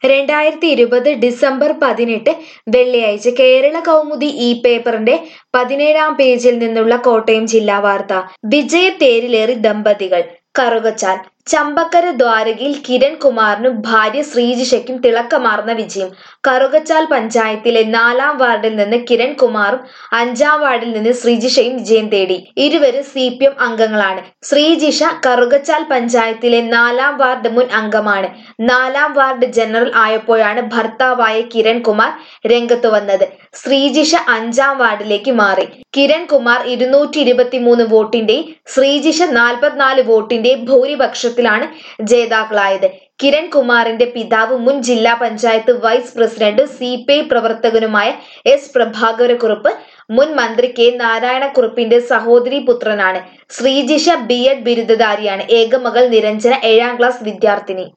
രണ്ടായിരത്തി ഇരുപത് ഡിസംബർ പതിനെട്ട് വെള്ളിയാഴ്ച കേരള കൗമുദി ഈ പേപ്പറിന്റെ പതിനേഴാം പേജിൽ നിന്നുള്ള കോട്ടയം ജില്ലാ വാർത്ത വിജയത്തേരിലേറി ദമ്പതികൾ കറുകച്ചാൽ ചമ്പക്കര ദ്വാരകയിൽ കിരൺ കുമാറിനും ഭാര്യ ശ്രീജിഷയ്ക്കും തിളക്കമാർന്ന വിജയം കറുകച്ചാൽ പഞ്ചായത്തിലെ നാലാം വാർഡിൽ നിന്ന് കിരൺ കുമാറും അഞ്ചാം വാർഡിൽ നിന്ന് ശ്രീജിഷയും വിജയം തേടി ഇരുവരും സി പി എം അംഗങ്ങളാണ് ശ്രീജിഷ കറുകച്ചാൽ പഞ്ചായത്തിലെ നാലാം വാർഡ് മുൻ അംഗമാണ് നാലാം വാർഡ് ജനറൽ ആയപ്പോഴാണ് ഭർത്താവായ കിരൺ കുമാർ രംഗത്തു വന്നത് ശ്രീജിഷ അഞ്ചാം വാർഡിലേക്ക് മാറി കിരൺ കുമാർ ഇരുന്നൂറ്റി ഇരുപത്തിമൂന്ന് വോട്ടിന്റെയും ശ്രീജിഷ നാൽപ്പത്തിനാല് വോട്ടിന്റെയും ഭൂരിപക്ഷത്തിലാണ് ജേതാക്കളായത് കിരൺ കുമാറിന്റെ പിതാവ് മുൻ ജില്ലാ panchayat vice president C P I പ്രവർത്തകനുമായ എസ് പ്രഭാകരക്കുറുപ്പ് മുൻ മന്ത്രി കെ നാരായണക്കുറുപ്പിന്റെ സഹോദരി പുത്രനാണ് ശ്രീജിഷ ബി എഡ് ബിരുദധാരിയാണ് ഏകമകൾ നിരഞ്ജന ഏഴാം ക്ലാസ് വിദ്യാർത്ഥിനി